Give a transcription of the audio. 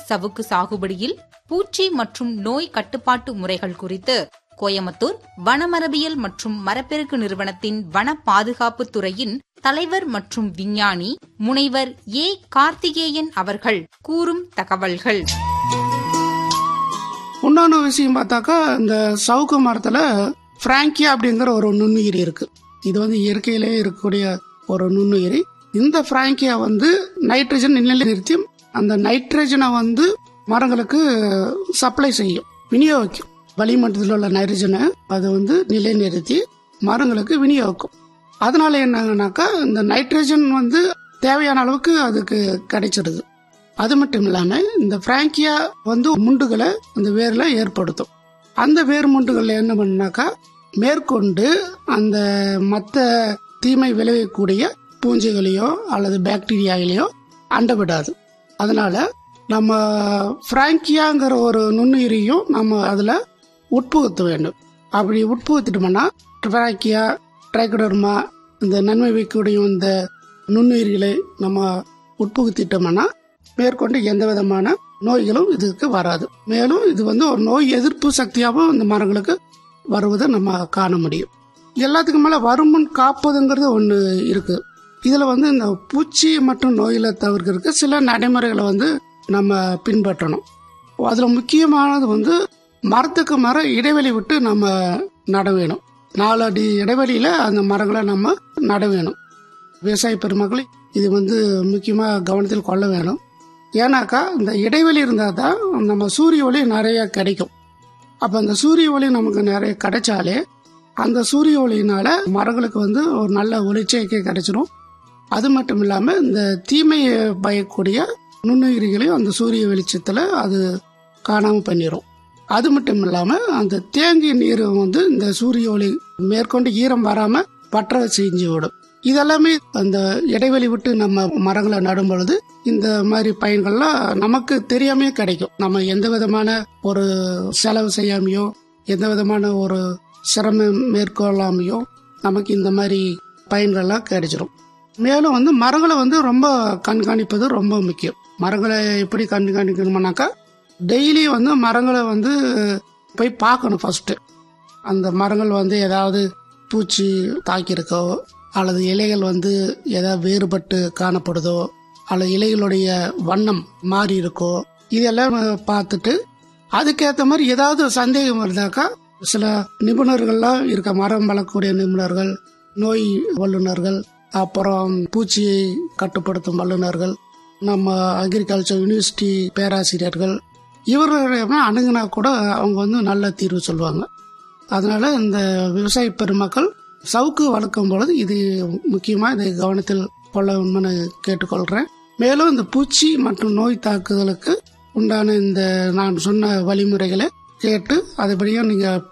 சவுக்கு சாகுபடியில் பூச்சி மற்றும் நோய் கட்டுப்பாட்டு முறைகள் குறித்து கோயமுத்தூர் வனமரபியல் மற்றும் மரப்பெருக்கு நிறுவனத்தின் வன பாதுகாப்பு துறையின் தலைவர் மற்றும் விஞ்ஞானி முனைவர் ஏ கார்த்திகேயன் அவர்கள் கூறும் தகவல்கள் இன்னொன்று விஷயம் பார்த்தாக்கா இந்த சவுக்கு மரத்தில் ஃப்ராங்கியா அப்படிங்கிற ஒரு நுண்ணுயிரி இருக்கு இது வந்து இயற்கையிலே இருக்கக்கூடிய ஒரு நுண்ணுயிரி இந்த ஃப்ராங்கியா வந்து நைட்ரஜன் நிலைநிறுத்தி அந்த நைட்ரஜனை வந்து மரங்களுக்கு சப்ளை செய்யும் விநியோகிக்கும் வளிமண்டலத்தில் உள்ள நைட்ரஜனை அது வந்து நிலைநிறுத்தி மரங்களுக்கு விநியோகிக்கும் அதனால என்னன்னாக்கா இந்த நைட்ரஜன் வந்து தேவையான அளவுக்கு அதுக்கு கிடைச்சிருது அது மட்டும் இல்லாம இந்த பிராங்கியா வந்து முண்டுகளை அந்த வேர்ல ஏற்படுத்தும் அந்த வேர் முண்டுகள் என்ன பண்ணாக்கா மேற்கொண்டு அந்த மற்ற தீமை விளைவிக்கக்கூடிய பூஞ்சைகளையோ அல்லது பாக்டீரியாகளையோ அண்ட விடாது அதனால நம்ம பிராங்கியாங்கிற ஒரு நுண்ணுயிரியும் நம்ம அதுல உட்புகுத்த வேண்டும் அப்படி உட்புகுத்திட்டோம்னா பிராங்கியா ட்ரைகோடர்மா இந்த நன்மை வைக்கக்கூடிய இந்த நுண்ணுயிரிகளை நம்ம உட்புகுத்திட்டோம்னா மேற்கொண்டு எந்த விதமான நோய்களும் இதுக்கு வராது மேலும் இது வந்து ஒரு நோய் எதிர்ப்பு சக்தியாகவும் இந்த மரங்களுக்கு வருவதை நம்ம காண முடியும் எல்லாத்துக்கும் மேல வருமுன் காப்பதுங்கிறது ஒன்று இருக்கு இதுல வந்து இந்த பூச்சி மற்றும் நோயில தவிர்க்கிறதுக்கு சில நடைமுறைகளை வந்து நம்ம பின்பற்றணும் அதுல முக்கியமானது வந்து மரத்துக்கு மரம் இடைவெளி விட்டு நம்ம நட வேணும் நாலு அடி இடைவெளியில அந்த மரங்களை நம்ம நட வேணும் விவசாய பெருமக்கள் இது வந்து முக்கியமா கவனத்தில் கொள்ள வேணும் ஏன்னாக்கா இந்த இடைவெளி இருந்தால் தான் நம்ம சூரிய ஒளி நிறைய கிடைக்கும் அப்போ அந்த சூரிய ஒளி நமக்கு நிறைய கிடைச்சாலே அந்த சூரிய ஒளியினால மரங்களுக்கு வந்து ஒரு நல்ல ஒளிச்சேர்க்கை கிடைச்சிரும் அது மட்டும் இல்லாமல் இந்த தீமையை பயக்கூடிய நுண்ணுயிரிகளையும் அந்த சூரிய வெளிச்சத்தில் அது காணாமல் பண்ணிடும் அது மட்டும் இல்லாமல் அந்த தேங்கிய நீர் வந்து இந்த சூரிய ஒளி மேற்கொண்டு ஈரம் வராமல் பற்ற செஞ்சு விடும் இதெல்லாமே அந்த இடைவெளி விட்டு நம்ம மரங்களை நடும் பொழுது இந்த மாதிரி பயன்கள்லாம் நமக்கு தெரியாமே கிடைக்கும் நம்ம எந்த விதமான ஒரு செலவு செய்யாமையோ எந்த விதமான ஒரு சிரமம் மேற்கொள்ளாமையோ நமக்கு இந்த மாதிரி பயன்கள்லாம் கிடைச்சிரும் மேலும் வந்து மரங்களை வந்து ரொம்ப கண்காணிப்பது ரொம்ப முக்கியம் மரங்களை எப்படி கண்காணிக்கணும்னாக்கா டெய்லி வந்து மரங்களை வந்து போய் பார்க்கணும் ஃபர்ஸ்ட் அந்த மரங்கள் வந்து ஏதாவது பூச்சி தாக்கியிருக்கோ அல்லது இலைகள் வந்து ஏதாவது வேறுபட்டு காணப்படுதோ அல்லது இலைகளுடைய வண்ணம் மாறி இருக்கோ இதெல்லாம் பார்த்துட்டு அதுக்கேற்ற மாதிரி ஏதாவது சந்தேகம் இருந்தாக்கா சில நிபுணர்கள்லாம் இருக்க மரம் வளர்க்கக்கூடிய நிபுணர்கள் நோய் வல்லுநர்கள் அப்புறம் பூச்சியை கட்டுப்படுத்தும் வல்லுநர்கள் நம்ம அக்ரிகல்ச்சர் யூனிவர்சிட்டி பேராசிரியர்கள் இவர்களிடம் அணுகுனா கூட அவங்க வந்து நல்ல தீர்வு சொல்லுவாங்க அதனால இந்த விவசாய பெருமக்கள் சவுக்கு வளர்க்கும் பொழுது இது முக்கியமா இதை கவனத்தில் கொள்ள உண்மைன்னு கேட்டுக்கொள்றேன் மேலும் இந்த பூச்சி மற்றும் நோய் தாக்குதலுக்கு உண்டான இந்த நான் சொன்ன வழிமுறைகளை கேட்டு அதுபடியும் நீங்க